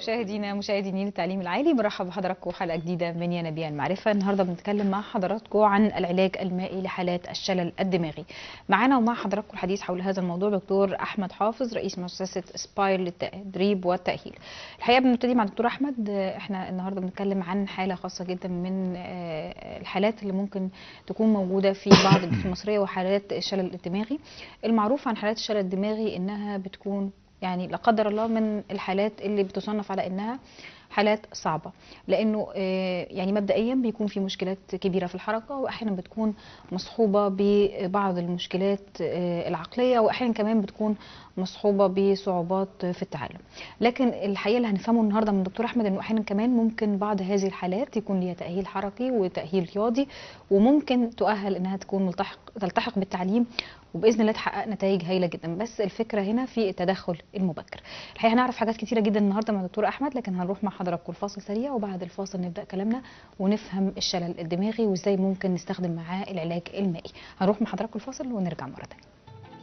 مشاهدينا مشاهدي نيل التعليم العالي برحب بحضراتكم حلقه جديده من ينابيع المعرفه النهارده بنتكلم مع حضراتكم عن العلاج المائي لحالات الشلل الدماغي معانا ومع حضراتكم الحديث حول هذا الموضوع دكتور احمد حافظ رئيس مؤسسه سباير للتدريب والتاهيل الحقيقه بنبتدي مع دكتور احمد احنا النهارده بنتكلم عن حاله خاصه جدا من الحالات اللي ممكن تكون موجوده في بعض المصريه وحالات الشلل الدماغي المعروف عن حالات الشلل الدماغي انها بتكون يعني لا قدر الله من الحالات اللي بتصنف على انها حالات صعبة لأنه يعني مبدئيا بيكون في مشكلات كبيرة في الحركة وأحيانا بتكون مصحوبة ببعض المشكلات العقلية وأحيانا كمان بتكون مصحوبة بصعوبات في التعلم لكن الحقيقة اللي هنفهمه النهاردة من الدكتور أحمد أنه أحيانا كمان ممكن بعض هذه الحالات يكون ليها تأهيل حركي وتأهيل رياضي وممكن تؤهل أنها تكون ملتحق تلتحق بالتعليم وباذن الله تحقق نتائج هايله جدا بس الفكره هنا في التدخل المبكر الحقيقه هنعرف حاجات كتيره جدا النهارده مع دكتور احمد لكن هنروح مع حضراتكم الفاصل سريع وبعد الفاصل نبدا كلامنا ونفهم الشلل الدماغي وازاي ممكن نستخدم معاه العلاج المائي هنروح مع حضراتكم الفاصل ونرجع مره ثانيه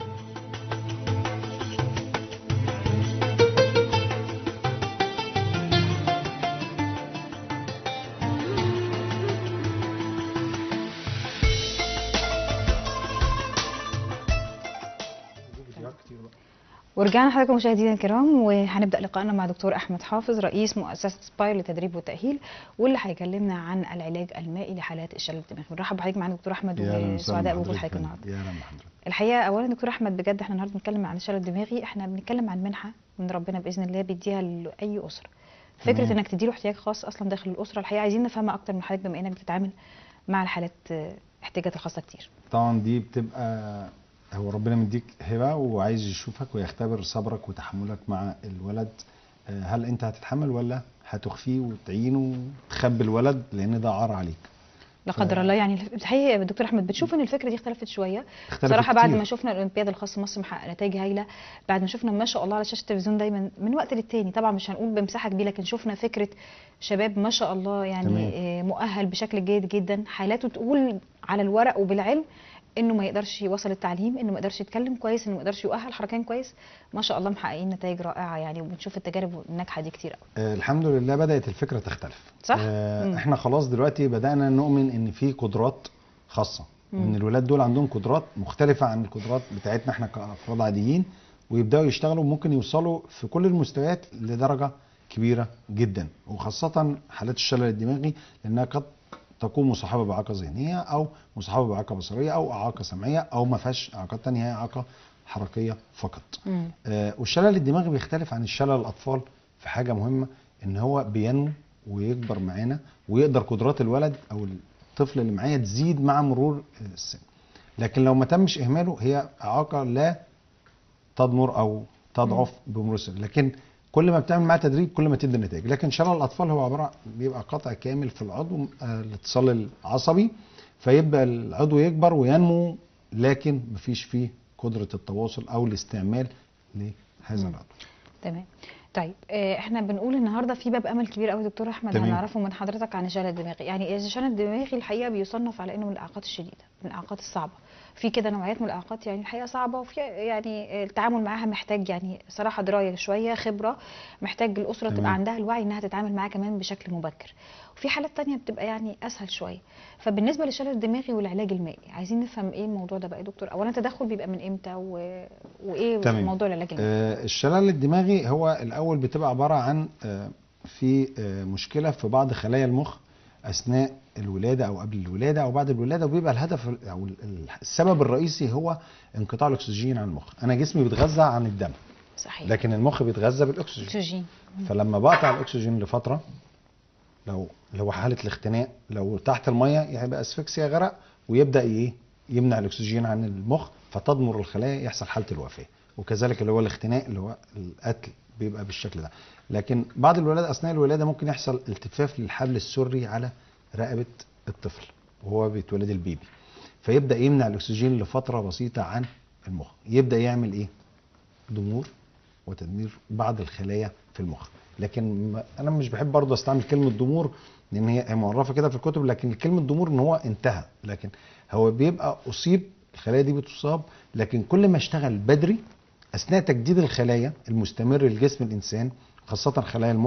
ورجعنا حضراتكم مشاهدينا الكرام وهنبدا لقائنا مع دكتور احمد حافظ رئيس مؤسسه سباير للتدريب والتاهيل واللي هيكلمنا عن العلاج المائي لحالات الشلل الدماغي بنرحب بحضرتك معانا دكتور احمد وسعداء بوجود حضرتك النهارده يا اهلا بحضرتك الحقيقه اولا دكتور احمد بجد احنا النهارده بنتكلم عن الشلل الدماغي احنا بنتكلم عن منحه من ربنا باذن الله بيديها لاي اسره فكره تمام. انك تديله احتياج خاص اصلا داخل الاسره الحقيقه عايزين نفهمها اكتر من حضرتك بما انك بتتعامل مع الحالات احتياجات الخاصه كتير طبعا دي بتبقى هو ربنا مديك هبه وعايز يشوفك ويختبر صبرك وتحملك مع الولد آه، هل انت هتتحمل ولا هتخفيه وتعينه وتخبي الولد لان ده عار عليك لا قدر الله يعني الحقيقه يا دكتور احمد بتشوف ان الفكره دي اختلفت شويه اختلفت صراحه بعد كتير. ما شفنا الاولمبياد الخاص مصر محقق نتائج هايله بعد ما شفنا ما شاء الله على شاشه التلفزيون دايما من وقت للتاني طبعا مش هنقول بمساحه كبيره لكن شفنا فكره شباب ما شاء الله يعني تمام. آه، مؤهل بشكل جيد جدا حالاته تقول على الورق وبالعلم انه ما يقدرش يوصل التعليم انه ما يقدرش يتكلم كويس انه ما يقدرش يؤهل حركيا كويس ما شاء الله محققين نتائج رائعه يعني وبنشوف التجارب الناجحه دي كتير قوي آه، الحمد لله بدات الفكره تختلف صح؟ آه مم. احنا خلاص دلوقتي بدانا نؤمن ان في قدرات خاصه مم. ان الولاد دول عندهم قدرات مختلفه عن القدرات بتاعتنا احنا كافراد عاديين ويبداوا يشتغلوا ممكن يوصلوا في كل المستويات لدرجه كبيره جدا وخاصه حالات الشلل الدماغي لانها قد تكون مصاحبه باعاقه ذهنيه او مصاحبه باعاقه بصريه او اعاقه سمعيه او ما فيهاش اعاقات ثانيه هي اعاقه حركيه فقط مم. آه، والشلل الدماغي بيختلف عن الشلل الاطفال في حاجه مهمه ان هو بينمو ويكبر معانا ويقدر قدرات الولد او الطفل اللي معايا تزيد مع مرور السن لكن لو ما تمش اهماله هي اعاقه لا تضمر او تضعف بمرور السن لكن كل ما بتعمل معاه تدريب كل ما تدي نتائج لكن شلل الاطفال هو عباره بيبقى قطع كامل في العضو آه، الاتصال العصبي فيبدا العضو يكبر وينمو لكن مفيش فيه قدره التواصل او الاستعمال لهذا مم. العضو تمام طيب آه، احنا بنقول النهارده في باب امل كبير قوي دكتور احمد تمام. هنعرفه من حضرتك عن الشلل الدماغي يعني الشلل الدماغي الحقيقه بيصنف على انه من الاعاقات الشديده من الاعاقات الصعبه في كده نوعيات من الاعاقات يعني الحقيقه صعبه وفي يعني التعامل معاها محتاج يعني صراحه درايه شويه خبره محتاج الاسره تمام. تبقى عندها الوعي انها تتعامل معاه كمان بشكل مبكر وفي حالات تانية بتبقى يعني اسهل شويه فبالنسبه للشلل الدماغي والعلاج المائي عايزين نفهم ايه الموضوع ده بقى يا دكتور اولا التدخل بيبقى من امتى و... وايه تمام. موضوع العلاج المائي آه، الشلل الدماغي هو الاول بتبقى عباره عن آه، في آه، مشكله في بعض خلايا المخ اثناء الولاده او قبل الولاده او بعد الولاده وبيبقى الهدف ال- او ال- ال- السبب الرئيسي هو انقطاع الاكسجين عن المخ انا جسمي بيتغذى عن الدم صحيح لكن المخ بيتغذى بالاكسجين اكسجين فلما بقطع الاكسجين لفتره لو اللي هو حاله الاختناق لو تحت الميه يبقى اسفكسيا غرق ويبدا ايه يمنع الاكسجين عن المخ فتضمر الخلايا يحصل حاله الوفاه وكذلك اللي هو الاختناق اللي هو القتل بيبقى بالشكل ده لكن بعد الولاده اثناء الولاده ممكن يحصل التفاف للحبل السري على رقبه الطفل وهو بيتولد البيبي فيبدا يمنع الاكسجين لفتره بسيطه عن المخ يبدا يعمل ايه ضمور وتدمير بعض الخلايا في المخ لكن ما- انا مش بحب برضه استعمل كلمه ضمور لان هي هي معرفه كده في الكتب لكن كلمه ضمور ان هو انتهى لكن هو بيبقى اصيب الخلايا دي بتصاب لكن كل ما اشتغل بدري اثناء تجديد الخلايا المستمر لجسم الانسان خاصه خلايا المخ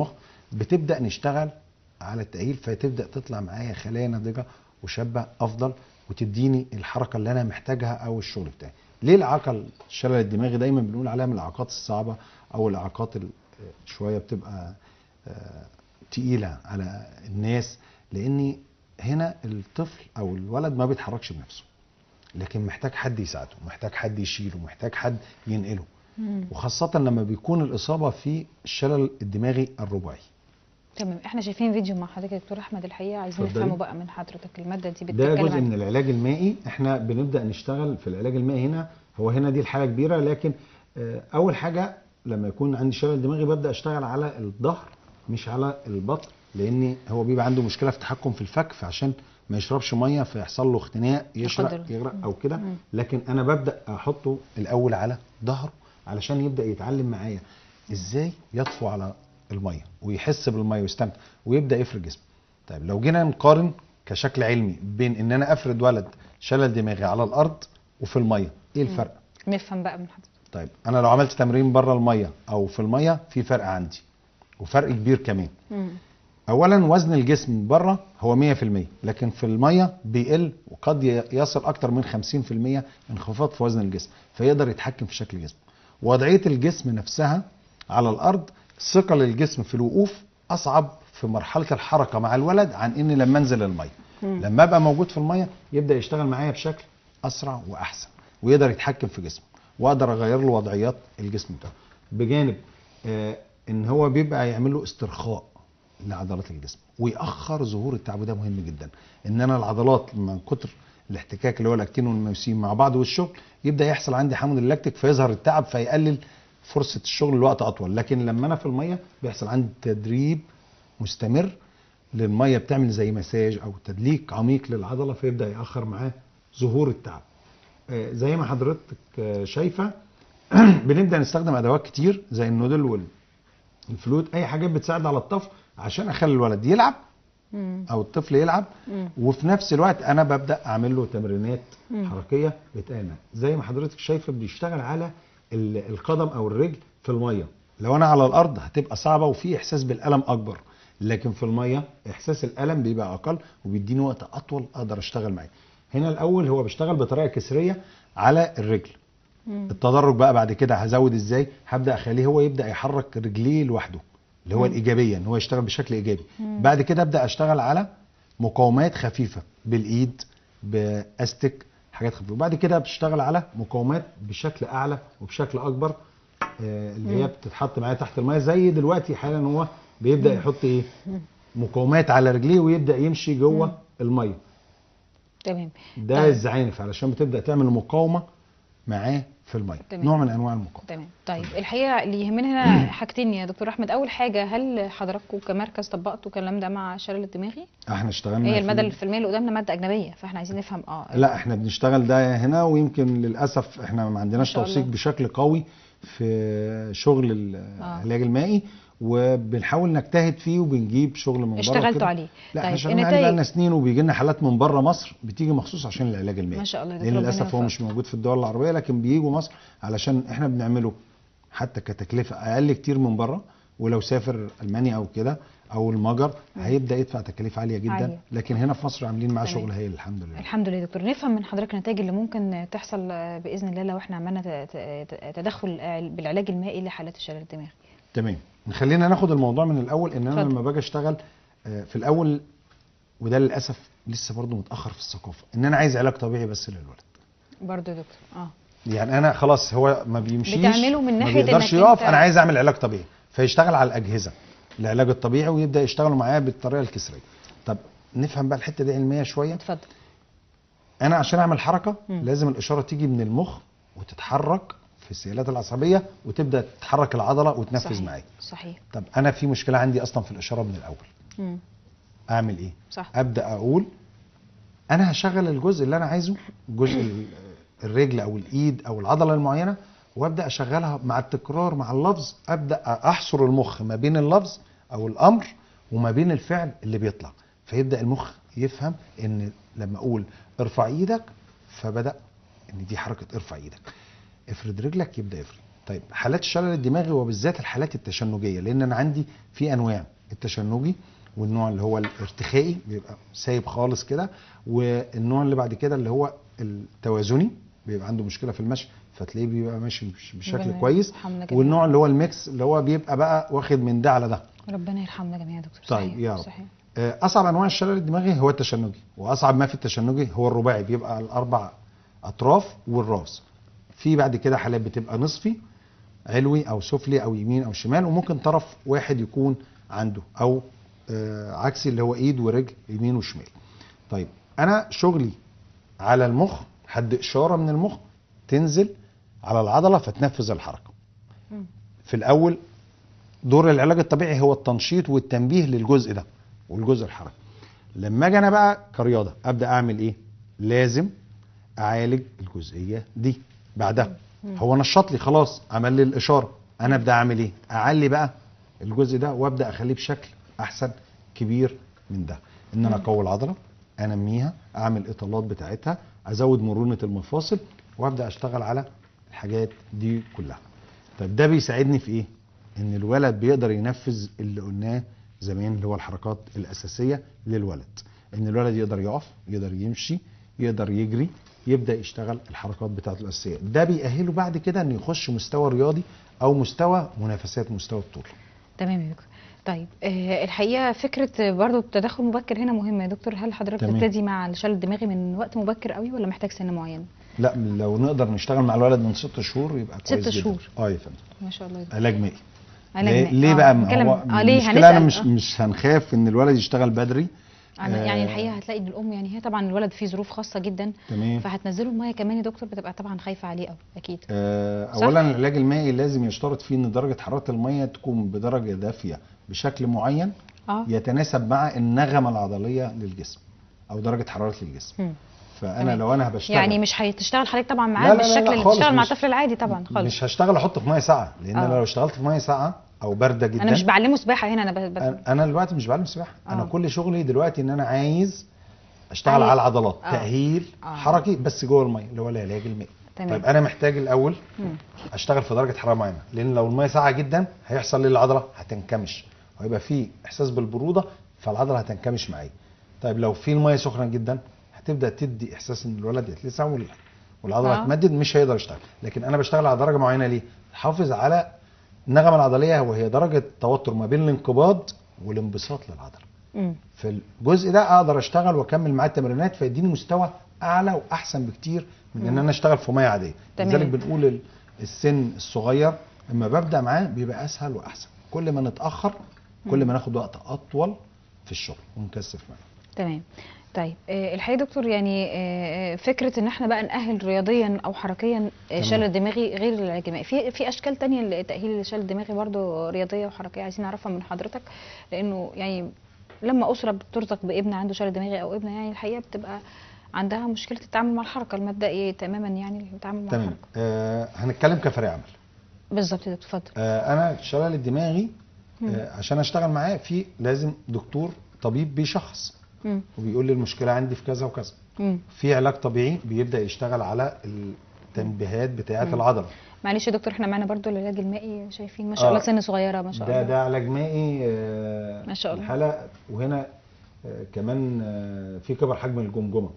بتبدا نشتغل على التاهيل فتبدا تطلع معايا خلايا ناضجه وشابه افضل وتديني الحركه اللي انا محتاجها او الشغل بتاعي ليه الاعاقه الشلل الدماغي دايما بنقول عليها من الاعاقات الصعبه او الاعاقات ال- شويه بتبقى آه، تقيله على الناس لان هنا الطفل او الولد ما بيتحركش بنفسه لكن محتاج حد يساعده محتاج حد يشيله محتاج حد ينقله مم. وخاصة لما بيكون الإصابة في الشلل الدماغي الرباعي تمام احنا شايفين فيديو مع حضرتك يا دكتور احمد الحقيقه عايزين اتفضلي. نفهمه بقى من حضرتك الماده دي ده بتتكلم جزء عن من العلاج المائي احنا بنبدأ نشتغل في العلاج المائي هنا هو هنا دي الحالة كبيرة لكن آه، أول حاجة لما يكون عندي شلل دماغي ببدأ أشتغل على الظهر مش على البطن لأن هو بيبقى عنده مشكلة في تحكم في الفك فعشان ما يشربش مية فيحصل له اختناق قدر يشرق الله. يغرق أو كده مم. لكن أنا ببدأ أحطه الأول على ظهره علشان يبدأ يتعلم معايا ازاي يطفو على الميه ويحس بالميه ويستمتع ويبدا يفرد جسمه طيب لو جينا نقارن كشكل علمي بين ان انا افرد ولد شلل دماغي على الارض وفي الميه ايه الفرق نفهم بقى من حضرتك طيب انا لو عملت تمرين بره الميه او في الميه في فرق عندي وفرق كبير كمان مم. اولا وزن الجسم بره هو 100% لكن في الميه بيقل وقد ي- يصل اكتر من 50% انخفاض في وزن الجسم فيقدر يتحكم في شكل جسمه وضعيه الجسم نفسها على الارض ثقل الجسم في الوقوف اصعب في مرحله الحركه مع الولد عن ان لما انزل الميه مم. لما ابقى موجود في الميه يبدا يشتغل معايا بشكل اسرع واحسن ويقدر يتحكم في جسمه واقدر اغير له وضعيات الجسم بتاعه بجانب آه ان هو بيبقى يعمل له استرخاء لعضلات الجسم ويأخر ظهور التعب وده مهم جدا ان انا العضلات من كتر الاحتكاك اللي هو الاكتين والميوسين مع بعض والشغل يبدا يحصل عندي حمض اللاكتيك فيظهر التعب فيقلل فرصه الشغل لوقت اطول لكن لما انا في الميه بيحصل عندي تدريب مستمر للميه بتعمل زي مساج او تدليك عميق للعضله فيبدا ياخر معاه ظهور التعب آه، زي ما حضرتك آه، شايفه بنبدا نستخدم ادوات كتير زي النودل والفلوت اي حاجات بتساعد على الطفل عشان اخلي الولد يلعب مم. او الطفل يلعب مم. وفي نفس الوقت انا ببدا اعمل له تمرينات مم. حركيه بتقامه زي ما حضرتك شايفه بيشتغل على ال- القدم او الرجل في الميه لو انا على الارض هتبقى صعبه وفي احساس بالالم اكبر لكن في الميه احساس الالم بيبقى اقل وبيديني وقت اطول اقدر اشتغل معاه هنا الاول هو بيشتغل بطريقه كسريه على الرجل مم. التدرج بقى بعد كده هزود ازاي هبدا اخليه هو يبدا يحرك رجليه لوحده اللي هو مم. الايجابيه ان هو يشتغل بشكل ايجابي مم. بعد كده ابدا اشتغل على مقاومات خفيفه بالايد باستك حاجات خفيفه وبعد كده بشتغل على مقاومات بشكل اعلى وبشكل اكبر آه، اللي هي مم. بتتحط معايا تحت الميه زي دلوقتي حالا هو بيبدا يحط ايه مقاومات على رجليه ويبدا يمشي جوه الميه تمام ده طيب. الزعانف علشان بتبدا تعمل مقاومه معاه في الميه تمام. نوع من انواع المقاومه تمام طيب الحقيقه اللي يهمنا هنا حاجتين يا دكتور احمد اول حاجه هل حضراتكم كمركز طبقتوا الكلام ده مع الشلل الدماغي احنا اشتغلنا هي في- الماده الفيلميه اللي قدامنا ماده اجنبيه فاحنا عايزين نفهم اه لا احنا بنشتغل ده هنا ويمكن للاسف احنا ما عندناش شاء توثيق الله. بشكل قوي في شغل العلاج المائي وبنحاول نجتهد فيه وبنجيب شغل من بره اشتغلتوا كده. عليه لا احنا طيب شغالين عليه بقالنا سنين وبيجي لنا حالات من بره مصر بتيجي مخصوص عشان العلاج المائي ما شاء الله لان دكتور ربنا للاسف هو يوفقك. مش موجود في الدول العربيه لكن بيجوا مصر علشان احنا بنعمله حتى كتكلفه اقل كتير من بره ولو سافر المانيا او كده او المجر هيبدا يدفع تكاليف عاليه جدا عالية. لكن هنا في مصر عاملين معاه تمام. شغل هايل الحمد لله الحمد لله يا دكتور نفهم من حضرتك النتائج اللي ممكن تحصل آه، باذن الله لو احنا عملنا ت- ت- تدخل آه، بالعلاج المائي لحالات الشلل الدماغي تمام خلينا ناخد الموضوع من الاول ان انا اتفضل. لما باجي اشتغل آه، في الاول وده للاسف لسه برضه متاخر في الثقافه ان انا عايز علاج طبيعي بس للولد برضه يا دكتور اه يعني انا خلاص هو ما بيمشيش بتعمله من ما ناحية بيقدرش إنك يقف أنت- انا عايز اعمل علاج طبيعي فيشتغل على الاجهزه العلاج الطبيعي ويبدا يشتغلوا معاه بالطريقه الكسريه طب نفهم بقى الحته دي علميه شويه اتفضل انا عشان اعمل حركه مم. لازم الاشاره تيجي من المخ وتتحرك في السيالات العصبيه وتبدا تتحرك العضله وتنفذ صحيح معايا صحيح طب انا في مشكله عندي اصلا في الاشاره من الاول مم. اعمل ايه صح ابدا اقول انا هشغل الجزء اللي انا عايزه جزء ال- الرجل او الايد او العضله المعينه وابدا اشغلها مع التكرار مع اللفظ ابدا احصر المخ ما بين اللفظ او الامر وما بين الفعل اللي بيطلع فيبدا المخ يفهم ان لما اقول ارفع ايدك فبدا ان دي حركه ارفع ايدك افرد رجلك يبدا يفرد طيب حالات الشلل الدماغي وبالذات الحالات التشنجيه لان انا عندي في انواع التشنجي والنوع اللي هو الارتخائي بيبقى سايب خالص كده والنوع اللي بعد كده اللي هو التوازني بيبقى عنده مشكله في المشي فتلاقيه بيبقى ماشي بش- بشكل ربنا كويس يرحمنا جميعاً. والنوع اللي هو الميكس اللي هو بيبقى بقى واخد من ده على ده ربنا يرحمنا جميعا يا دكتور طيب، صحيح يا رب. صحيح آه، اصعب انواع الشلل الدماغي هو التشنجي واصعب ما في التشنجي هو الرباعي بيبقى الاربع اطراف والراس في بعد كده حالات بتبقى نصفي علوي او سفلي او يمين او شمال وممكن طرف واحد يكون عنده او آه، عكسي اللي هو ايد ورجل يمين وشمال طيب انا شغلي على المخ حد اشاره من المخ تنزل على العضله فتنفذ الحركه مم. في الاول دور العلاج الطبيعي هو التنشيط والتنبيه للجزء ده والجزء الحركي لما اجي انا بقى كرياضه ابدا اعمل ايه لازم اعالج الجزئيه دي بعدها هو نشط لي خلاص عمل لي الاشاره انا ابدا اعمل ايه اعلي بقى الجزء ده وابدا اخليه بشكل احسن كبير من ده ان انا اقوي العضله انميها اعمل اطالات بتاعتها ازود مرونه المفاصل وابدا اشتغل على الحاجات دي كلها طيب ده بيساعدني في ايه ان الولد بيقدر ينفذ اللي قلناه زمان اللي هو الحركات الاساسيه للولد ان الولد يقدر يقف يقدر يمشي يقدر يجري يبدا يشتغل الحركات بتاعته الاساسيه ده بيأهله بعد كده انه يخش مستوى رياضي او مستوى منافسات مستوى الطول تمام يا دكتور طيب آه الحقيقه فكره برضو التدخل المبكر هنا مهمه يا دكتور هل حضرتك تمام. تبتدي مع الشلل الدماغي من وقت مبكر قوي ولا محتاج سن معين لا لو نقدر نشتغل مع الولد من ست شهور يبقى ست كويس جدا شهور. اه يا فندم ما شاء الله يا دكتور. علاج مائي علاج ليه, مائي. ليه آه، بقى ما بنتكلم- هو اه ليه المشكله انا هنسأل. مش آه. مش هنخاف ان الولد يشتغل بدري انا يعني آه. الحقيقه هتلاقي ان الام يعني هي طبعا الولد فيه ظروف خاصه جدا تمام فهتنزله الميه كمان يا دكتور بتبقى طبعا خايفه عليه قوي اكيد آه، صح؟ اولا العلاج المائي لازم يشترط فيه ان درجه حراره الميه تكون بدرجه دافيه بشكل معين اه يتناسب مع النغمه العضليه للجسم او درجه حراره الجسم مم. فانا تمام. لو انا بشتغل يعني مش هتشتغل حضرتك طبعا لا، معاه لا، لا، بالشكل لا، اللي خالص، بتشتغل مع مش- الطفل العادي طبعا خالص مش هشتغل احط في ميه ساقعه لان آه. انا لو اشتغلت في ميه ساقعه او بارده جدا انا مش بعلمه سباحه هنا انا ب... ب... أنا- انا دلوقتي مش بعلم سباحه انا آه. كل شغلي دلوقتي ان انا عايز اشتغل عايز- على العضلات آه. تاهيل آه. حركي بس جوه الميه اللي هو العلاج المائي تمام. طيب انا محتاج الاول مم. اشتغل في درجه حراره معينه لان لو الميه ساقعه جدا هيحصل لي العضله هتنكمش وهيبقى في احساس بالبروده فالعضله هتنكمش معايا طيب لو في الميه سخنه جدا هتبدا تدي احساس ان الولد يتلسع وال- والعضله آه. هتمدد مش هيقدر يشتغل لكن انا بشتغل على درجه معينه ليه حافظ على النغمه العضليه وهي درجه توتر ما بين الانقباض والانبساط للعضله مم. في الجزء ده اقدر اشتغل واكمل معاه التمرينات فيديني مستوى اعلى واحسن بكتير من ان مم. انا اشتغل في ميه عاديه تمام. لذلك بنقول ال- السن الصغير لما ببدا معاه بيبقى اسهل واحسن كل ما نتاخر كل ما ناخد وقت اطول في الشغل ونكثف معاه تمام طيب آه، الحقيقه يا دكتور يعني آه، آه، فكره ان احنا بقى نأهل رياضيا او حركيا آه، تمام. الشلل الدماغي غير العلاج المائي في في اشكال تانية لتأهيل الشلل الدماغي برضو رياضيه وحركيه عايزين نعرفها من حضرتك لانه يعني لما اسره بترزق بابن عنده شلل دماغي او ابنه يعني الحقيقه بتبقى عندها مشكله التعامل مع الحركه المبدئي تماما يعني التعامل مع تمام الحركه آه هنتكلم كفريق عمل بالظبط يا دكتور اتفضل آه انا الشلل الدماغي مم. آه عشان اشتغل معاه في لازم دكتور طبيب بيشخص مم. وبيقول لي المشكله عندي في كذا وكذا مم. في علاج طبيعي بيبدا يشتغل على التنبيهات بتاعه مم. العضله معلش يا دكتور احنا معانا برضو العلاج المائي شايفين ما شاء آه. الله سن صغيره ما شاء ده الله ده علاج مائي آه، ما شاء الله. الحاله وهنا آه، كمان آه، في كبر حجم الجمجمه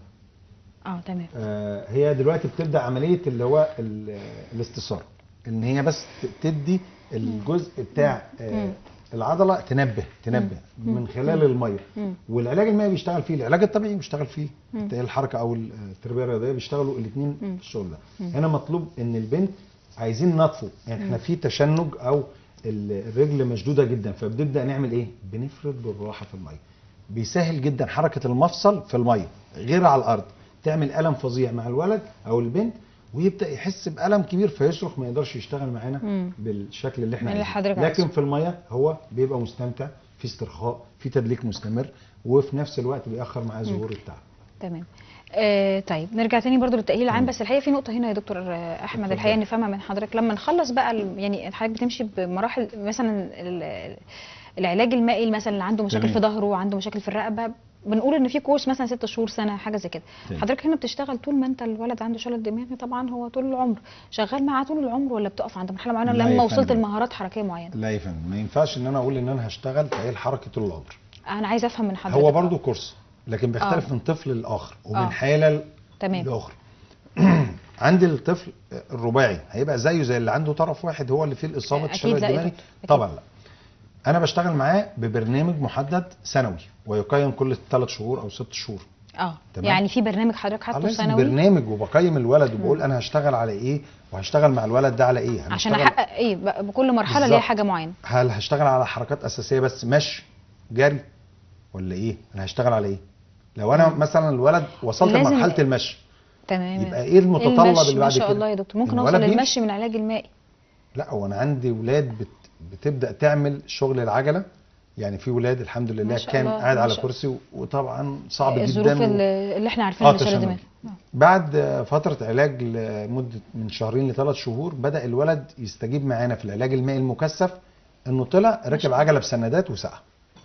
اه تمام آه، هي دلوقتي بتبدا عمليه اللي هو ال- الاستثاره ان هي بس ت- تدي الجزء بتاع آه، مم. العضله تنبه تنبه مم. من خلال الميه مم. والعلاج المائي بيشتغل فيه العلاج الطبيعي بيشتغل فيه مم. الت- الحركه او التربيه الرياضيه بيشتغلوا الاثنين مم. في الشغل ده مم. هنا مطلوب ان البنت عايزين نطفو يعني احنا في تشنج او ال- الرجل مشدوده جدا فبنبدا نعمل ايه بنفرد بالراحه في الميه بيسهل جدا حركه المفصل في الميه غير على الارض تعمل الم فظيع مع الولد او البنت ويبدا يحس بالم كبير فيصرخ ما يقدرش يشتغل معانا مم. بالشكل اللي احنا اللي عايزينه. حضرتك لكن عايزه. في الميه هو بيبقى مستمتع في استرخاء في تدليك مستمر وفي نفس الوقت بيأخر معاه ظهور التعب تمام آه طيب نرجع تاني برضو للتأهيل العام مم. بس الحقيقة في نقطة هنا يا دكتور آه، أحمد اتفضل. الحقيقة نفهمها من حضرتك لما نخلص بقى ال- يعني حضرتك بتمشي بمراحل مثلا ال- العلاج المائي مثلا اللي عنده مشاكل تمام. في ظهره وعنده مشاكل في الرقبة بنقول ان في كورس مثلا ست شهور سنه حاجه زي كده تمام. حضرتك هنا بتشتغل طول ما انت الولد عنده شلل دماغي طبعا هو طول العمر شغال معاه طول العمر ولا بتقف عند مرحله معينه لا يا لما وصلت فندم. لمهارات حركيه معينه لا يا فندم ما ينفعش ان انا اقول ان انا هشتغل في الحركه طول العمر انا عايزه افهم من حضرتك هو برضو كورس لكن بيختلف آه. من طفل لاخر آه. ومن حاله تمام لاخرى عندي الطفل الرباعي هيبقى زيه زي اللي عنده طرف واحد هو اللي فيه الاصابه أكيد الشلل لا يا الدماغي دكتور، أكيد. طبعا لا انا بشتغل معاه ببرنامج محدد سنوي ويقيم كل ثلاث شهور او ست شهور اه تمام. يعني في برنامج حضرتك حاطه لازم سنوي برنامج وبقيم الولد وبقول انا هشتغل على ايه وهشتغل مع الولد ده على ايه عشان هنشتغل- احقق ايه بقى بكل مرحله ليها بالظبط. حاجه معينه هل هشتغل على حركات اساسيه بس مشي جري ولا ايه انا هشتغل على ايه لو انا مم. مثلا الولد وصلت لازم- لمرحله المشي تمام يبقى ايه المتطلب المشي اللي بعد ما شاء كده الله يا دكتور ممكن الولد اوصل بيمشي. للمشي من العلاج المائي لا هو انا عندي ولاد بت... بتبدا تعمل شغل العجله يعني في ولاد الحمد ما لله شاء كان الله، قاعد ما على شاء كرسي و- وطبعا صعب الظروف جدا و... اللي اللي احنا عارفينها اه لشلل تشنج. الدماغ آه. بعد فتره علاج لمده من شهرين لثلاث شهور بدا الولد يستجيب معانا في العلاج المائي المكثف انه طلع ركب عجله بسندات وسقى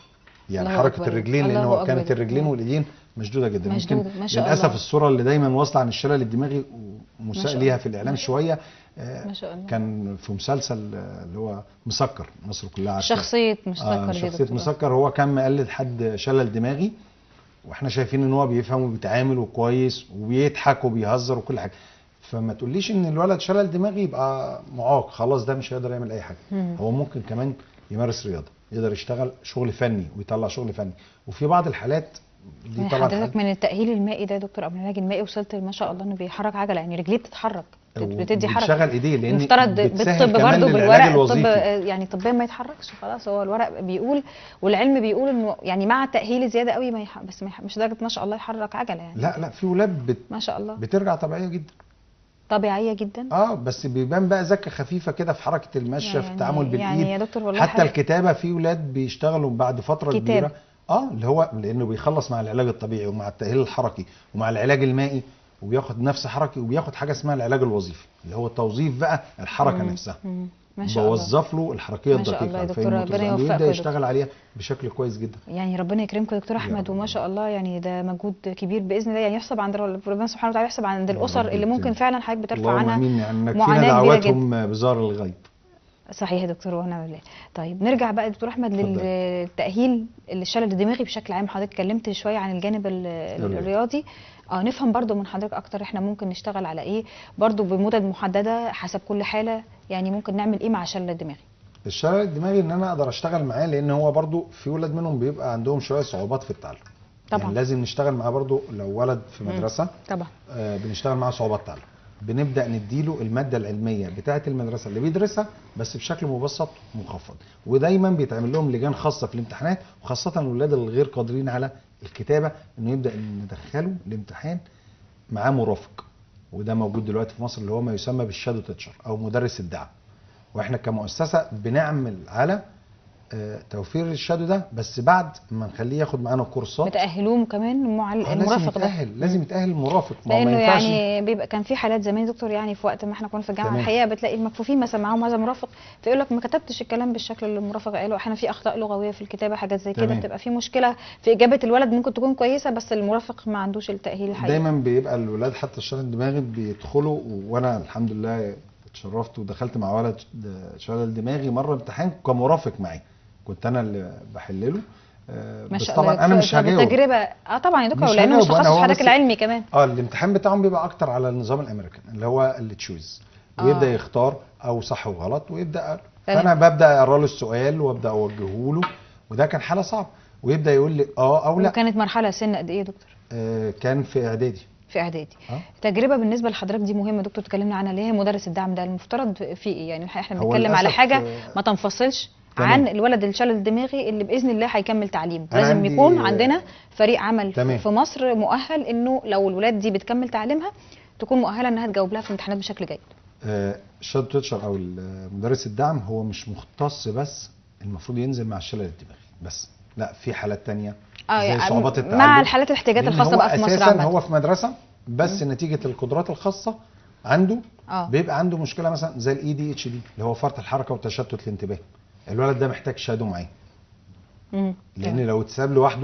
يعني الله حركه أكبر. الرجلين لان الله هو أكبر. كانت الرجلين والايدين مشدوده جدا مشدودة، يمكن ما شاء للاسف الله. الصوره اللي دايما واصله عن الشلل الدماغي ومساء ما شاء ليها الله. في الاعلام شويه آه، ما شاء الله كان في مسلسل آه، اللي هو مسكر مصر كلها عارفاه شخصيه مسكر آه دي شخصيه دكتور. مسكر هو كان مقلد حد شلل دماغي واحنا شايفين ان هو بيفهم وبيتعامل وكويس وبيضحك وبيهزر وكل حاجه فما تقوليش ان الولد شلل دماغي يبقى معاق خلاص ده مش هيقدر يعمل اي حاجه مم. هو ممكن كمان يمارس رياضه يقدر يشتغل شغل فني ويطلع شغل فني وفي بعض الحالات دي يعني طبعا حضرتك حالات- من التأهيل المائي ده يا دكتور او من العلاج المائي وصلت ما شاء الله انه بيحرك عجله يعني رجليه بتتحرك بت- بتدي حركه بتشغل ايديه لان المفترض بتسهل بالطب كمان برضه للعلاج بالورق الطب الوظيفي. يعني طبيا ما يتحركش خلاص هو الورق بيقول والعلم بيقول انه يعني مع التأهيل زياده قوي ما يح... بس ما يح... مش درجه ما شاء الله يحرك عجله يعني لا لا في ولاد بت... ما شاء الله بترجع طبيعيه جدا طبيعيه جدا اه بس بيبان بقى زكه خفيفه كده في حركه المشي في يعني- التعامل بالايد يعني يا دكتور والله حتى حاجة- الكتابه في ولاد بيشتغلوا بعد فتره كتابة. كبيره اه اللي هو لانه بيخلص مع العلاج الطبيعي ومع التاهيل الحركي ومع العلاج المائي وبياخد نفس حركي وبياخد حاجه اسمها العلاج الوظيفي اللي هو توظيف بقى الحركه مم. نفسها مم. ما شاء الله بوظف له الحركيه ما شاء الله يا الدقيقه دكتور، فيموت ربنا ويبدا يوفقكم يا يشتغل عليها بشكل كويس جدا يعني ربنا يكرمكم يا دكتور يا احمد رب. وما شاء الله يعني ده مجهود كبير باذن الله يعني يحسب عند ربنا سبحانه وتعالى يحسب عند يا الاسر رب اللي ممكن يكرمك. فعلا حضرتك بترفع اللهم عنها امين يعني نكفينا معاناة كبيرة دعواتهم بزار الغيب صحيح يا دكتور ونعم بالله طيب نرجع بقى يا دكتور احمد اتفضل. للتاهيل الشلل الدماغي بشكل عام حضرتك اتكلمت شويه عن الجانب ال- الرياضي. الرياضي اه نفهم برضو من حضرتك اكتر احنا ممكن نشتغل على ايه برضو بمدد محدده حسب كل حاله يعني ممكن نعمل ايه مع الشلل الدماغي الشلل الدماغي ان انا اقدر اشتغل معاه لان هو برضو في ولاد منهم بيبقى عندهم شويه صعوبات في التعلم طبعا. يعني لازم نشتغل معاه برضو لو ولد في مم. مدرسه طبعا آه بنشتغل معاه صعوبات تعلم بنبدا نديله الماده العلميه بتاعه المدرسه اللي بيدرسها بس بشكل مبسط مخفض ودايما بيتعمل لهم لجان خاصه في الامتحانات وخاصه الولاد الغير قادرين على الكتابه انه يبدا ندخله الامتحان معاه مرافق وده موجود دلوقتي في مصر اللي هو ما يسمى بالشادو تيتشر او مدرس الدعم واحنا كمؤسسه بنعمل على آه، توفير الشادو ده بس بعد ما نخليه ياخد معانا كورسات بتاهلوهم كمان مع آه، لازم المرافق ده يتاهل لازم يتاهل مرافق ما هو ما لانه ينفعش يعني بيبقى كان في حالات زمان يا دكتور يعني في وقت ما احنا كنا في الجامعه تمام. الحقيقه بتلاقي المكفوفين مثلا معاهم هذا مرافق فيقول لك ما كتبتش الكلام بالشكل اللي المرافق قاله احيانا في اخطاء لغويه في الكتابه حاجات زي كده تمام. بتبقى في مشكله في اجابه الولد ممكن تكون كويسه بس المرافق ما عندوش التاهيل الحقيقي دايما بيبقى الولاد حتى الشلل الدماغي بيدخلوا وانا الحمد لله اتشرفت ودخلت مع ولد شلل دماغي مره امتحان كمرافق معي كنت انا اللي بحلله آه، ما بس شاء طبعا الله انا مش هجاوب تجربه اه طبعا يا دكتور مش لانه مش هجاوب، أنا تخصص هو حضرتك بس- العلمي كمان اه الامتحان بتاعهم بيبقى اكتر على النظام الامريكان اللي هو اللي تشوز ويبدا آه. يختار او صح وغلط ويبدا تمام. فانا ببدا اقرا له السؤال وابدا اوجهه له وده كان حاله صعبه ويبدا يقول لي اه او لا وكانت مرحله سن قد ايه يا دكتور آه كان في اعدادي في اعدادي اه تجربه بالنسبه لحضرتك دي مهمه دكتور اتكلمنا عنها اللي هي مدرس الدعم ده المفترض في ايه يعني احنا هو بنتكلم على للأسف، حاجه آه، ما تنفصلش تمام. عن الولد الشلل الدماغي اللي باذن الله هيكمل تعليمه أنا لازم عندي- يكون عندنا فريق عمل تمام. في مصر مؤهل انه لو الولاد دي بتكمل تعليمها تكون مؤهله انها تجاوب لها في الامتحانات بشكل جيد آه، الشادو تيتشر او ال- مدرس الدعم هو مش مختص بس المفروض ينزل مع الشلل الدماغي بس لا في حالات تانية اه زي يعني صعوبات التعلم مع الحالات الاحتياجات لأن الخاصه هو بقى في مصر اساسا عامه هو في مدرسه بس نتيجه القدرات الخاصه عنده اه بيبقى عنده مشكله مثلا زي الاي دي اتش دي اللي هو فرط الحركه وتشتت الانتباه الولد ده محتاج شادو معاه مم. لان لو اتساب لوحده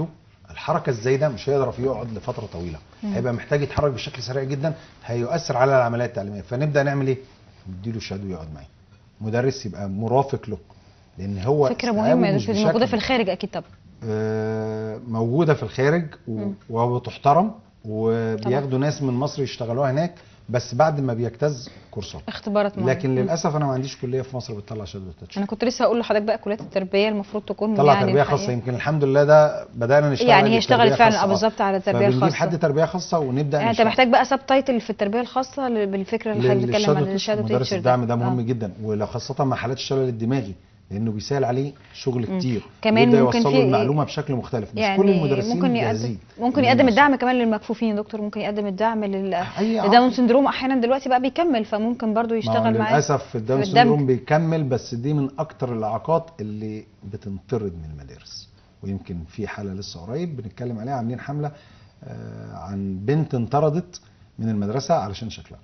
الحركه الزايده مش هيقدر يقعد لفتره طويله مم. هيبقى محتاج يتحرك بشكل سريع جدا هيؤثر على العمليات التعليميه فنبدا نعمل ايه نديله شادو يقعد معاه مدرس يبقى مرافق له لان هو فكره استيعابه مهمه يا مش دكتور موجوده بشكل- في الخارج اكيد طبعا آه، موجوده في الخارج و- مم. وبتحترم وبياخدوا ناس من مصر يشتغلوها هناك بس بعد ما بيجتاز كورسات اختبارات معينة. لكن مم. للاسف انا ما عنديش كليه في مصر بتطلع شهاده تاتش انا كنت لسه هقول لحضرتك بقى كليات التربيه المفروض تكون طلع يعني تربيه الحقيقة- خاصه يمكن الحمد لله ده بدانا نشتغل يعني عليه هي اشتغلت تربية فعلا خاصة. اه بالظبط على التربيه فبنجيب الخاصه حد تربيه خاصه ونبدا يعني انت نشتغل. محتاج بقى سب تايتل في التربيه الخاصه ل- بالفكره اللي حضرتك بتتكلم عن للشادو تيتش، الشادو مدرس تيتشر الدعم ده مهم جدا ولو خاصه مع حالات الشلل الدماغي لانه بيسهل عليه شغل مم. كتير كمان يبدأ ممكن يوصل في- له المعلومه بشكل مختلف مش يعني كل المدرسين ممكن يقدم جاهزين ممكن يقدم الدعم كمان للمكفوفين يا دكتور ممكن يقدم الدعم لل أي لداون عقل. سندروم احيانا دلوقتي بقى بيكمل فممكن برضو ما هو يشتغل معاه للاسف الداون في الدمج. سندروم بيكمل بس دي من اكتر الاعاقات اللي بتنطرد من المدارس ويمكن في حاله لسه قريب بنتكلم عليها عاملين حمله آه، عن بنت انطردت من المدرسه علشان شكلها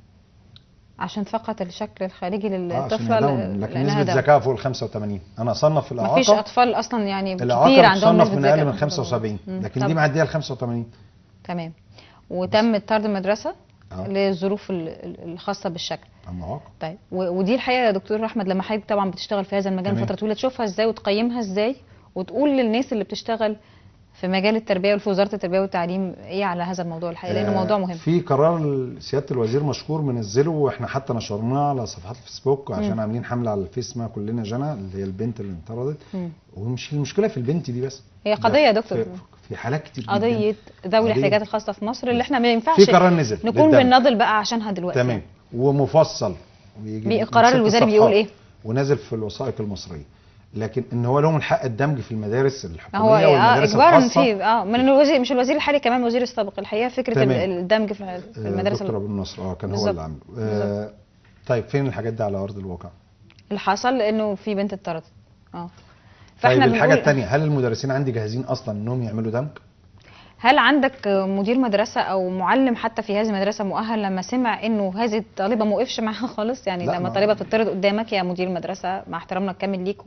عشان فقط الشكل الخارجي آه، عشان للطفله هي ل- داون. لكن لأنها نسبه داون. ذكاء فوق ال 85 انا اصنف مفيش الاعاقه اطفال اصلا يعني كتير الاعاقه عندهم بتصنف نسبه من ذكاء اقل من 75 مم، لكن طبعا. دي معديه ال 85 تمام وتم طرد المدرسه اه للظروف ال- ال- الخاصه بالشكل المعاق طيب و- ودي الحقيقه يا دكتور احمد لما حضرتك طبعا بتشتغل في هذا المجال تمام. فتره طويله تشوفها ازاي وتقيمها ازاي وتقول للناس اللي بتشتغل في مجال التربيه وفي وزاره التربيه والتعليم ايه على هذا الموضوع الحقيقه لانه آه، موضوع مهم في قرار سياده الوزير مشكور منزله واحنا حتى نشرناه على صفحات الفيسبوك عشان مم. عاملين حمله على الفيس اسمها كلنا جنى اللي هي البنت اللي انطردت مم. ومش المشكله في البنت دي بس هي ده قضيه يا دكتور في, في حالات كتير جدا قضيه ذوي قضية. الاحتياجات الخاصه في مصر اللي احنا ما ينفعش في قرار نزل نكون للدمج. بنناضل بقى عشانها دلوقتي تمام ومفصل ويجي بي- من القرار ست الوزاري صفحات بيقول ايه؟ ونازل في الوثائق المصريه لكن ان هو لهم الحق الدمج في المدارس ما الحكوميه هو اه والمدارس اجبارا الخاصه في اه من الوزير مش الوزير الحالي كمان الوزير السابق الحقيقه فكره تمام. ال- الدمج في في آه، المدارس دكتور ابو النصر اه كان هو بالظبط. اللي عامله آه طيب فين الحاجات دي على ارض الواقع اللي حصل انه في بنت اتطردت اه طيب الحاجه بنقول- الثانيه هل المدرسين عندي جاهزين اصلا انهم يعملوا دمج هل عندك مدير مدرسه او معلم حتى في هذه المدرسه مؤهل لما سمع انه هذه الطالبه ما وقفش معاها خالص يعني لا، لما ما- طالبه بتطرد قدامك يا مدير المدرسه مع احترامنا الكامل ليك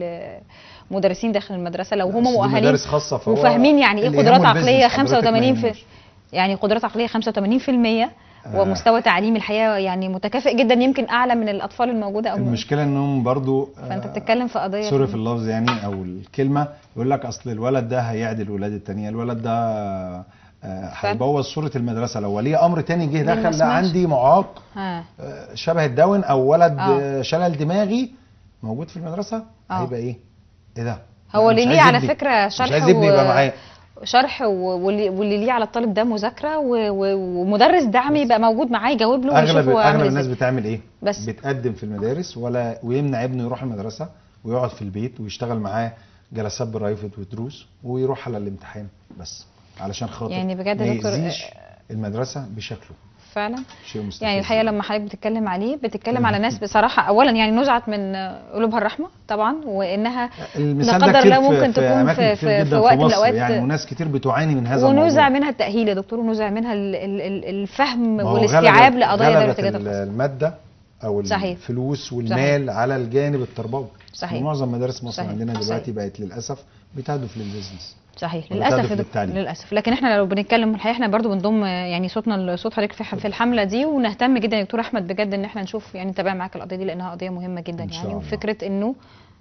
وللمدرسين داخل المدرسه لو هم بس دي مؤهلين مدارس خاصه فهو وفاهمين يعني ايه اللي قدرات يهمه عقليه البيزنس، حضرتك ما 85 في يهمش. يعني قدرات عقليه 85% آه. ومستوى تعليمي الحقيقه يعني متكافئ جدا يمكن اعلى من الاطفال الموجوده او المشكله انهم برضو فانت آه، بتتكلم في قضيه سوري في اللفظ يعني او الكلمه يقول لك اصل الولد ده هيعدل الولاد التانية الولد ده آه، هيبوظ صوره المدرسه لو ولي امر تاني جه ما دخل لا سمعش. عندي معاق ها آه، شبه الداون او ولد آه. آه، شلل دماغي موجود في المدرسه آه. هيبقى ايه؟ ايه ده؟ هو مش اللي ليه عايز على ابني. فكره مش شرح عايز ابني يبقى معايا شرح و- واللي واللي ليه على الطالب ده مذاكره و- و- ومدرس دعم بس. يبقى موجود معاه يجاوب له اغلب ويشوف هو عامل اغلب ازاي الناس بتعمل ايه؟ بس. بتقدم في المدارس ولا ويمنع ابنه يروح المدرسه ويقعد في البيت ويشتغل معاه جلسات برايفت ودروس ويروح على الامتحان بس علشان خاطر يعني بجد ما يا دكتور، يأذيش المدرسه بشكله فعلا شيء مستفز يعني الحقيقه لما حضرتك بتتكلم عليه بتتكلم على ناس بصراحه اولا يعني نزعت من قلوبها الرحمه طبعا وانها المثال لا ده قدر كتير الله في- ممكن في تكون أماكن في- كتير في- جدا في وقت من مصر الأوقات يعني وناس كتير بتعاني من هذا ونزع الموضوع منها التاهيل يا دكتور ونزع منها ال- ال- ال- الفهم ما هو والاستيعاب غلبت- لقضايا ذوي غلبت الاحتياجات ال- الخاصه الماده او صحيح. الفلوس والمال على الجانب التربوي صحيح. معظم مدارس مصر صحيح. عندنا صحيح. دلوقتي بقت للاسف بتهدف للبيزنس صحيح ولا للاسف تهدف يا دكتور للتعليم. للاسف لكن احنا لو بنتكلم الحقيقه احنا برضو بنضم يعني صوتنا لصوت حضرتك في في الحمله دي ونهتم جدا يا دكتور احمد بجد ان احنا نشوف يعني نتابع معاك القضيه دي لانها قضيه مهمه جدا إن شاء يعني الله. وفكره انه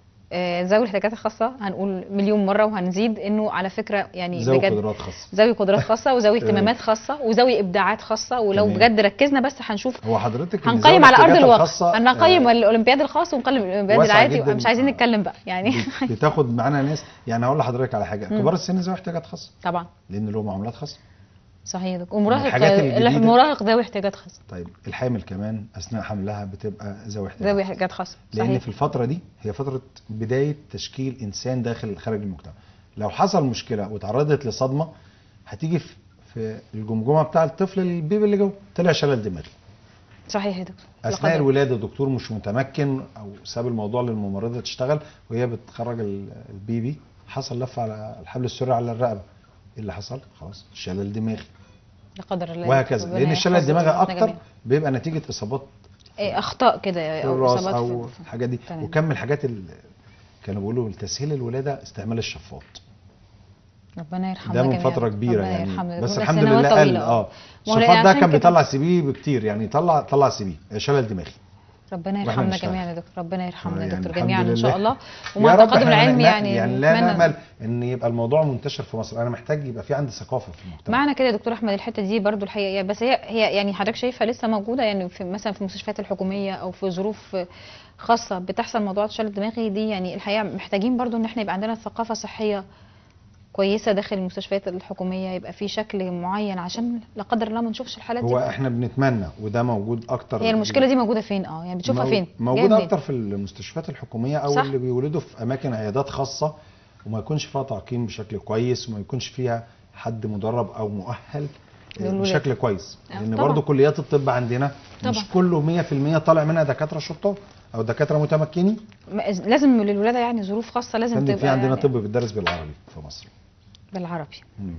آه، ذوي الاحتياجات الخاصه هنقول مليون مره وهنزيد انه على فكره يعني ذوي بجد قدرات خاصه ذوي قدرات خاصه وذوي اهتمامات خاصه وذوي ابداعات خاصه ولو تمام. بجد ركزنا بس هنشوف هو حضرتك إن هنقيم ذوي على ارض الاحتياجات الواقع الخاصة، هنقيم آه، الاولمبياد الخاص ونقيم الاولمبياد واسعة العادي جداً. مش عايزين آه. نتكلم بقى يعني بت- بتاخد معانا ناس يعني هقول لحضرتك على حاجه مم. كبار السن ذوي احتياجات خاصه طبعا لان له معاملات خاصه صحيح يا دكتور ومراهق الحاجات الجديدة- مراهق ذوي احتياجات خاصه طيب الحامل كمان اثناء حملها بتبقى ذوي احتياجات ذوي خاصة. احتياجات خاصه لان صحيح في الفتره دي هي فتره بدايه تشكيل انسان داخل خارج المجتمع لو حصل مشكله وتعرضت لصدمه هتيجي في في الجمجمه بتاع الطفل البيبي اللي جوه طلع شلل دماغي صحيح يا دكتور اثناء لقد- الولاده الدكتور مش متمكن او ساب الموضوع للممرضه تشتغل وهي بتخرج ال- البيبي حصل لف على الحبل السري على الرقبه ايه اللي حصل خلاص شلل دماغي لا قدر الله وهكذا ربنا لان الشلل يحفظ الدماغي ولادنا اكتر جميعاً. بيبقى نتيجه اصابات إيه اخطاء كده في او الراس اصابات او في- الحاجات دي تمام. وكم من الحاجات اللي كانوا بيقولوا لتسهيل الولاده استعمال الشفاط ربنا يرحمنا ده من جميعاً. فتره كبيره ربنا يعني يرحمنا. بس ده الحمد سنوات لله قل طويلة. اه ما هو السلفات ده عشان كان كده- بيطلع سي بي بكتير يعني طلع طلع سي بي شلل دماغي ربنا وإحنا يرحمنا بنشتغل. جميعا يا دكتور ربنا يرحمنا يا يعني دكتور الحمد جميعا ان شاء لله. الله يا ومع رب التقدم إحنا العلمي ن- يعني يعني لا نتمنى- نامل ان يبقى الموضوع منتشر في مصر انا محتاج يبقى في عندي ثقافه في المجتمع معنى كده يا دكتور احمد الحته دي برضو الحقيقه يعني بس هي هي يعني حضرتك شايفها لسه موجوده يعني في مثلا في المستشفيات الحكوميه او في ظروف خاصه بتحصل موضوع الشلل الدماغي دي يعني الحقيقه محتاجين برضو ان احنا يبقى عندنا ثقافه صحيه كويسه داخل المستشفيات الحكوميه يبقى في شكل معين عشان لا قدر الله ما نشوفش الحالات دي هو بقى. احنا بنتمنى وده موجود اكتر هي المشكله دي موجوده فين اه يعني بتشوفها مو- فين جاية موجود منين؟ اكتر في المستشفيات الحكوميه او صح. اللي بيولدوا في اماكن عيادات خاصه وما يكونش فيها تعقيم بشكل كويس وما يكونش فيها حد مدرب او مؤهل للولاد. بشكل كويس آه، لان طبعا. برضو كليات الطب عندنا مش طبعا. كله 100% طالع منها دكاتره شطار او دكاتره متمكنين م- لازم للولاده يعني ظروف خاصه لازم لان تبقى في عندنا يعني طب بيدرس بالعربي في مصر بالعربي مم.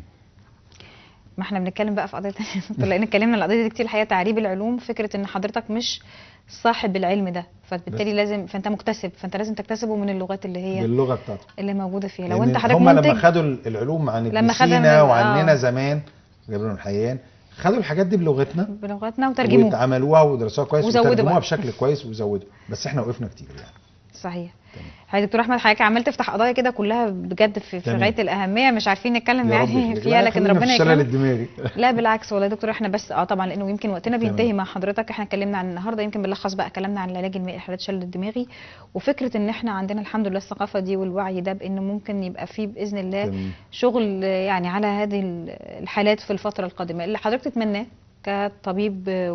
ما احنا بنتكلم بقى في قضيه تانية لان اتكلمنا عن القضيه دي كتير الحقيقه تعريب العلوم فكره ان حضرتك مش صاحب العلم ده فبالتالي بس. لازم فانت مكتسب فانت لازم تكتسبه من اللغات اللي هي باللغه بتاعته اللي موجوده فيها لو لأن انت حضرتك هم لما منتج خدوا العلوم عن لما ابن خدها سينا من- وعننا آه. زمان جابر بن حيان خدوا الحاجات دي بلغتنا بلغتنا وترجموه واتعملوها ودرسوها كويس وزودوا وترجموها بقى. بشكل كويس وزودوا بس احنا وقفنا كتير يعني صحيح تمام. حضرتك دكتور احمد حضرتك عمال تفتح قضايا كده كلها بجد في, في تمام. غايه الاهميه مش عارفين نتكلم يا رب يعني يخليك. فيها لا، لكن خلينا في ربنا الشلل يكرمك الدماغي لا بالعكس والله يا دكتور احنا بس اه طبعا لانه يمكن وقتنا تمام. بينتهي مع حضرتك احنا اتكلمنا عن النهارده يمكن بنلخص بقى كلامنا عن العلاج المائي لحالات الشلل الدماغي وفكره ان احنا عندنا الحمد لله الثقافه دي والوعي ده بان ممكن يبقى فيه باذن الله تمام. شغل آه، يعني على هذه الحالات في الفتره القادمه اللي حضرتك تتمناه كطبيب آه،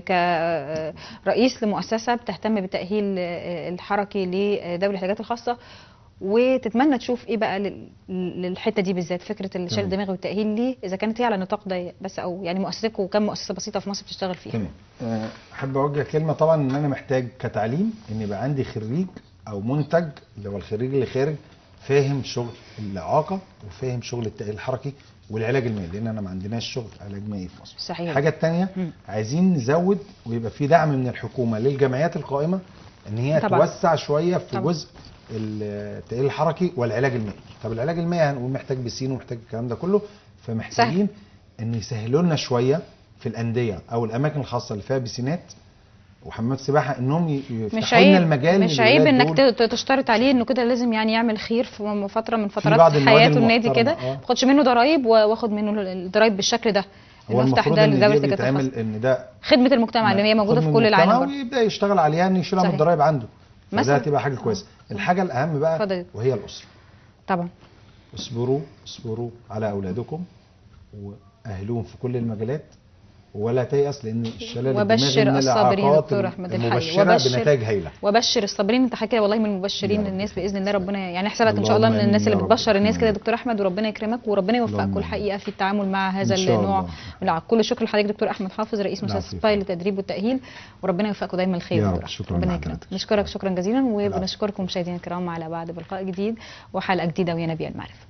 وكرئيس لمؤسسه بتهتم بالتاهيل آه، الحركي لذوي الاحتياجات الخاصه وتتمنى تشوف ايه بقى لل- للحته دي بالذات فكره الشلل تمام. الدماغي والتاهيل ليه اذا كانت هي على نطاق ضيق بس او يعني مؤسستكم كم مؤسسه بسيطه في مصر بتشتغل فيها تمام آه، احب اوجه كلمه طبعا ان انا محتاج كتعليم ان يبقى عندي خريج او منتج اللي هو الخريج اللي خارج فاهم شغل الاعاقه وفاهم شغل التاهيل الحركي والعلاج المائي لان انا ما عندناش شغل علاج مائي في مصر صحيح. الحاجه الثانيه مم. عايزين نزود ويبقى في دعم من الحكومه للجمعيات القائمه ان هي طبعا. توسع شويه في طبعا. جزء التاهيل الحركي والعلاج المائي طب العلاج المائي هنقول محتاج بسين ومحتاج الكلام ده كله فمحتاجين ان يسهلوا لنا شويه في الانديه او الاماكن الخاصه اللي فيها بسينات وحمامات سباحه انهم ي- مش يفتحوا لنا عيب المجال مش عيب للولاد انك دول. ت- تشترط عليه انه كده لازم يعني يعمل خير في م- فتره من فترات بعض المواد حياته النادي المحترمة، كده آه. ما اخدش منه ضرايب و- واخد منه الضرايب بالشكل ده هو انه افتح المفروض ده ان لذوي دي الاحتياجات الخاصه بيتعمل ان ده خدمه المجتمع اللي هي موجوده في خدمة كل العالم المجتمع برضه ويبدا يشتغل عليها ان يشيلها من صحيح. الضرايب عنده مثلا. فده هتبقى حاجه كويسه الحاجه الاهم بقى اتفضل. وهي الاسره طبعا اصبروا اصبروا على اولادكم واهلوهم في كل المجالات ولا تيأس لان الشلل وبشر الدماغي من الصابرين الإعاقات دكتور أحمد الحقيقي. المبشره وبشر- بنتائج هايله وبشر الصابرين انت حكي والله من المبشرين يا رب. الناس باذن الله ربنا يعني حسابك ان شاء الله اللهم من الناس آمين اللي يا رب. بتبشر الناس كده يا آمين. دكتور احمد وربنا يكرمك وربنا اللهم يوفقكم آمين. الحقيقه في التعامل مع هذا إن شاء النوع الله. من العقل كل الشكر لحضرتك دكتور احمد حافظ رئيس العفو مؤسسه يا سباي فندم. للتدريب والتاهيل وربنا يوفقكم دايما الخير يا يا رب. دكتور شكراً ربنا لحضرتك. يكرمك نشكرك شكرا جزيلا العفو. وبنشكركم مشاهدينا الكرام على بعد بلقاء جديد وحلقه جديده ويا نبي المعرفه